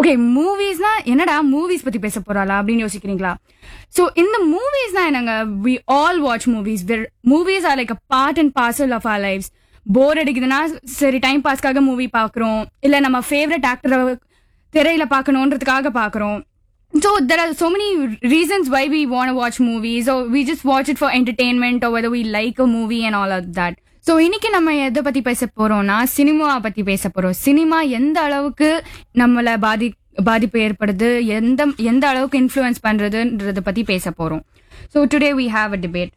Okay மூவிஸ்னா என்னடா movies பத்தி பேச போறாளா அப்படின்னு யோசிக்கிறீங்களா சோ இந்த மூவிஸ்னா என்னங்க we all watch movies movies are like a part and parcel of our life's bore அடிக்குதுன்னா சரி டைம் பாஸ்க்காக மூவி பாக்குறோம் இல்ல நம்ம ஃபேவரட் ஆக்டரை திரையில பார்க்கணுன்றதுக்காக பாக்குறோம் So there are so many reasons why we want to watch movies or we just watch it for entertainment or whether we like a movie and all of that. So இன்னைக்கு நம்ம எதை பத்தி பேச போறோம்னா cinema பத்தி பேச போறோம் cinema எந்த அளவுக்கு நம்மள பாதி பாதிப்பு ஏற்படுது எந்த எந்த அளவுக்கு இன்ஃப்ளூயன்ஸ் பண்றதுன்றத பத்தி பேச போறோம் so today we have a debate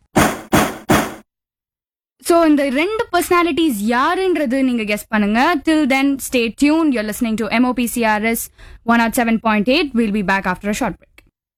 so இந்த ரெண்டு பர்சனாலிட்டிஸ் யாருன்றது நீங்க கெஸ் பண்ணுங்க till then stay tuned you're listening to MOPCRS one oh seven point eight will be back after short break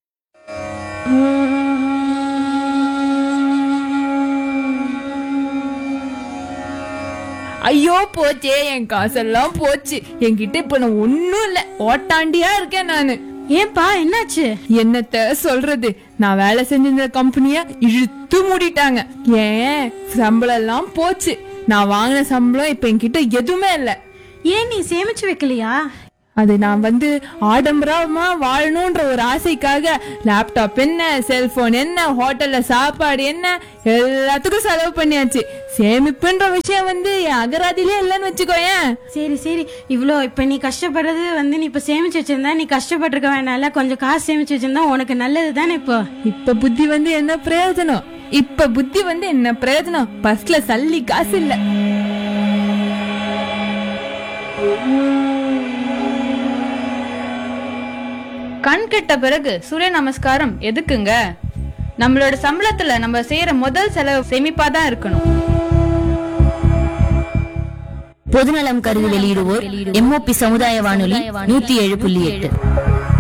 ஐயோ போச்சே என் காசெல்லாம் போச்சு என்கிட்ட இப்ப நான் ஒண்ணும் இல்ல ஓட்டாண்டியா இருக்கேன் நானு ஏன்பா என்னாச்சு என்னத்த சொல்றது நான் வேலை செஞ்சிருந்த கம்பெனிய இழுத்து மூடிட்டாங்க ஏன் சம்பளம் எல்லாம் போச்சு நான் வாங்கின சம்பளம் இப்ப என்கிட்ட எதுவுமே இல்ல ஏன் நீ சேமிச்சு வைக்கலையா அது நான் வந்து ஆடம்பரமா வாழணும்ன்ற ஒரு ஆசைக்காக லேப்டாப் என்ன செல்போன் என்ன ஹோட்டல்ல சாப்பாடு என்ன எல்லாத்துக்கும் செலவு பண்ணியாச்சு சேமிப்புன்ற விஷயம் வந்து என் அகராதிலே இல்லைன்னு வச்சுக்கோயேன் சரி சரி இவ்வளோ இப்ப நீ கஷ்டப்படுறது வந்து நீ இப்ப சேமிச்சு வச்சிருந்தா நீ கஷ்டப்பட்டிருக்க வேணாம்ல கொஞ்சம் காசு சேமிச்சு வச்சிருந்தா உனக்கு நல்லது தானே இப்போ இப்ப புத்தி வந்து என்ன பிரயோஜனம் இப்ப புத்தி வந்து என்ன பிரயோஜனம் பஸ்ல சல்லி காசு இல்ல கண் கெட்ட பிறகு சூரிய நமஸ்காரம் எதுக்குங்க நம்மளோட சம்பளத்துல நம்ம செய்யற முதல் செலவு சேமிப்பா தான் இருக்கணும் பொதுநலம் கருதி வெளியிடுவோர் எம்ஓபி சமுதாய வானொலி நூத்தி ஏழு புள்ளி எட்டு